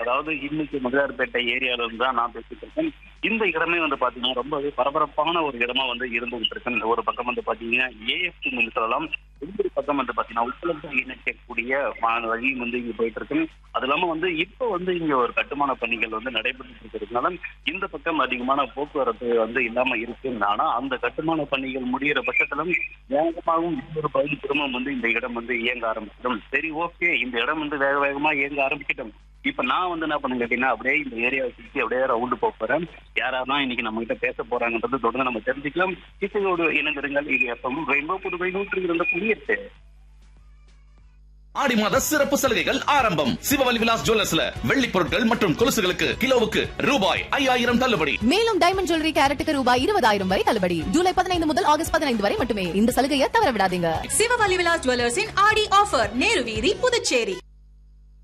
அதாவது இன்னைக்கு மதுரார்பேட்டை ஏரியால இருந்து தான் நான் பேசிட்டு இருக்கேன் இந்த இடமே வந்து பாத்தீங்கன்னா ரொம்பவே பரபரப்பான ஒரு இடமா வந்து இருந்துகிட்டு இருக்கு ஒரு பக்கம் வந்து பாத்தீங்கன்னா ஏஎஃப்டி மில் சொல்லலாம் இன்னொரு பக்கம் வந்து பாத்தீங்கன்னா உப்பளத்தை இணைக்கக்கூடிய மா- வழி வந்து இங்க போயிட்டு இருக்கு அது இல்லாம வந்து இப்போ வந்து இங்க ஒரு கட்டுமான பணிகள் வந்து நடைபெற்று இருக்கிறதுனால இந்த பக்கம் அதிகமான போக்குவரத்து வந்து இல்லாம இருக்கு ஆனா அந்த கட்டுமான பணிகள் முடியிற பட்சத்துல வேகமாகவும் இன்னொரு பகுதி திரும்பவும் வந்து இந்த இடம் வந்து இயங்க ஆரம்பிச்சிடும் சரி ஓகே இந்த இடம் வந்து வேக வேகமா இயங்க ஆரம்பிக்கட்டும் இப்ப நான் வந்து என்ன பண்ண கேட்டீங்கன்னா அப்படியே இந்த ஏரியாவை சுற்றி அப்படியே ரவுண்டு போக போறேன் யாரெல்லாம் இன்னைக்கு நம்ம கிட்ட பேச போறாங்கன்றது தொடர்ந்து நம்ம தெரிஞ்சுக்கலாம் இசையோடு இணைந்திருங்கள் இது எப்பவும் ரெயின்போ புதுவை நூற்றி இருந்த குடியிருப்பு ஆடி மாத சிறப்பு சலுகைகள் ஆரம்பம் சிவவலி விலாஸ் ஜுவல்லர்ஸ்ல வெள்ளி பொருட்கள் மற்றும் கொலுசுகளுக்கு கிலோவுக்கு ரூபாய் ஐயாயிரம் தள்ளுபடி மேலும் டைமண்ட் ஜுவல்லரி கேரட்டுக்கு ரூபாய் இருபதாயிரம் வரை தள்ளுபடி ஜூலை பதினைந்து முதல் ஆகஸ்ட் பதினைந்து வரை மட்டுமே இந்த சலுகையை தவற விடாதீங்க சிவவலி விலாஸ் ஜுவல்லர்ஸின் ஆடி ஆஃபர் நேரு வீதி புதுச்சேரி